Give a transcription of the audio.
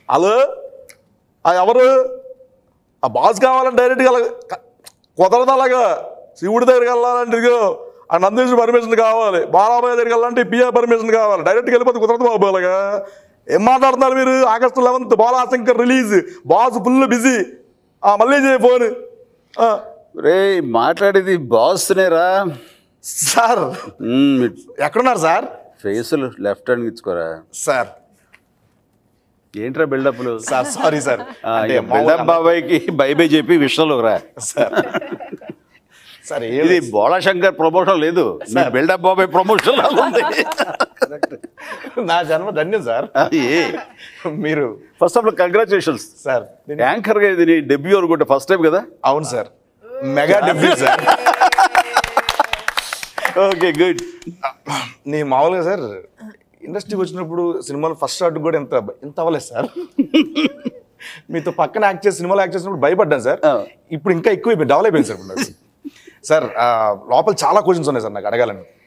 Hello ఆ ఎవరు ఆ బాస్ కావాలని డైరెక్ట్గా అలా క- కుదరదు అలాగా శివుడి దగ్గరికి వెళ్ళాలంటే ఇదిగో ఆ నందీశ్వరి పర్మిషన్ కావాలి బాలాబాయ్ దగ్గరికి వెళ్ళాలంటే పిఆర్ పర్మిషన్ కావాలి డైరెక్ట్గా వెళ్ళిపోతే కుదరదు బాబు అలాగా ఏం మాట్లాడుతున్నారు మీరు August eleventh Balashankar release boss full busy మళ్ళీ చేయి ఫోన్ రే మాట్లాడేది బాస్నేరా సార్ ఎక్కడున్నారు సార్ ఫేసులు లెఫ్ట్ హ్యాండ్ ఇచ్చుకోరా సార్ ఏంట్రా బిల్డప్లు సార్ సారీ సార్ అంటే బిల్డప్ బాబాయ్కి బై బై చెప్పి విషయంలో రా సార్ సార్ ఏం ఇది బోళాశంకర్ ప్రమోషన్ లేదు మీ బిల్డప్ బాబాయ్ ప్రమోషన్ ఉంది నా జన్మ ధన్యం సార్ మీరు first of all congratulations sir anchor గా ఇది నీ డెబ్యూ అనుకుంటే ఫస్ట్ టైం కదా అవును sir mega debut sir okay good నేను మామూలుగా సార్ ఇండస్ట్రీకి వచ్చినప్పుడు సినిమాలు ఫస్ట్ షాట్ కూడా ఎంత ఎంత అవ్వలేదు సార్ మీతో పక్కన యాక్ట్ చేసి సినిమాలో యాక్ట్ చేసినప్పుడు భయపడ్డాను సార్ ఆ. ఇప్పుడు ఇంకా ఎక్కువ డెవలప్ అయిపోయింది సార్ ఇప్పుడు నాకు. సార్ ఆ, లోపల చాలా క్వశ్చన్స్ ఉన్నాయి సార్ నాకు అడగాలని